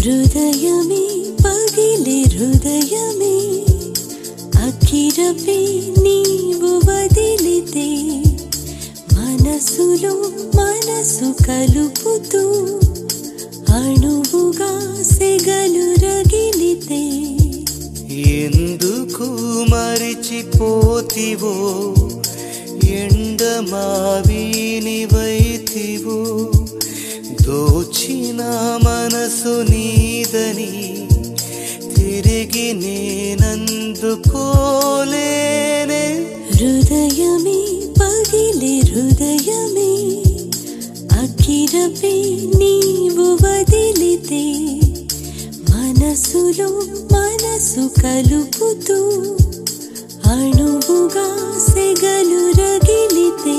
హృదయమే పగిలి హృదయమే అఖిరపే నీవు వదిలితే మనసులో మనసు కలుపుతూ అణువుగా సెగలు రగిలితే ఎందుకు మరిచిపోతివో ఎండమావినివైతివో దోచిన మనసు నీదని తిరిగి నేనందుకోలేనే హృదయమే పగిలి హృదయమే అఖిరపే నీవు వదిలితే మనసులో మనసు కలుపుతూ అణువుగా సెగలు రగిలితే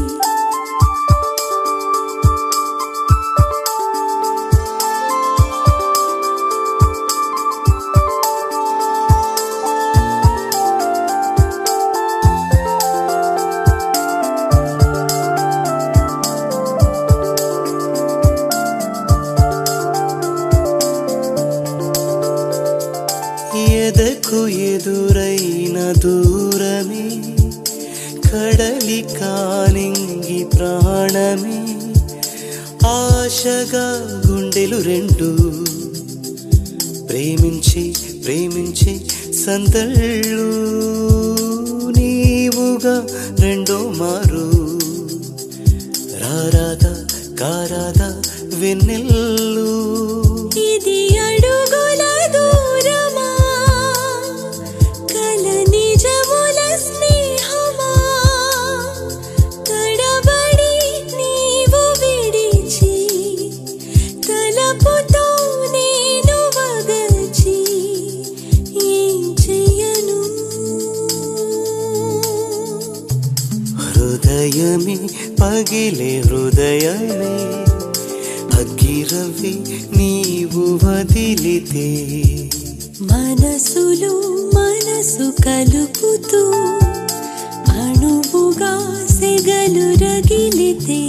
ఎదకు ఎదురైన దూరమే కడలి కానింగి ప్రాణమే ఆశగా గుండెలు రెండు ప్రేమించి ప్రేమించి సందళ్ళు నీవుగా రెండో మారు రారాదా కారాదా వెన్నెల్లు ఇది అడుగుల దూరమా కల నిజముల స్నేహమా తడబడి నీవు విడిచి తలపుతో నేను వగచి ఏం చెయ్యను హృదయమే పగిలే హృదయమే అగ్గిరవి నీవు వదిలితే మనసులో మనసు కలుపుతూ అణువుగా సెగలు రగిలితే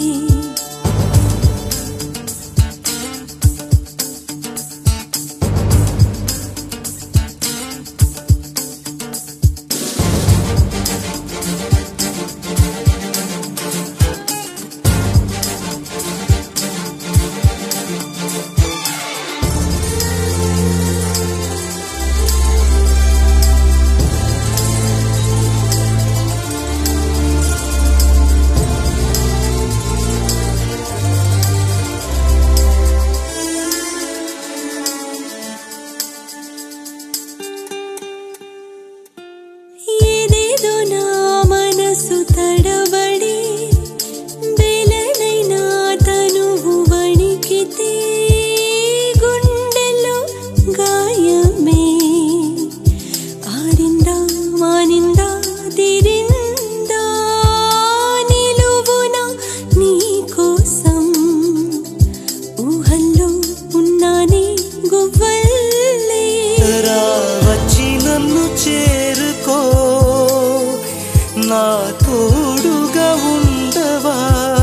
ఏదేదో నా మనసు తడబడి బెలనైనా తనువు వణికితే గుండెల్లో గాయమే ఆరిందా మానిందా తిరిందా నిలువున నీ కోసం ఊహల్లో ఉన్నానే గువ్వల్లే రా వచ్చి నన్ను చేరుకో నా తోడుగా ఉండవా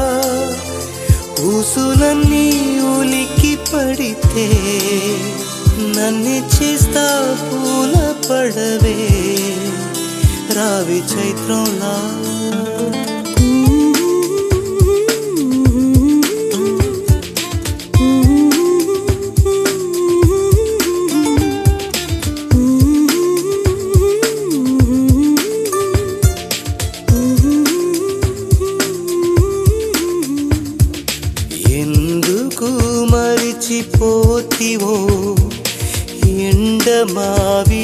ఊసులన్నీ ఉలికి పడితే నన్ను చేస్తా పూల పడవే రావి చైత్రంలా ఎందుకు మరిచిపోతివో ఎండమావి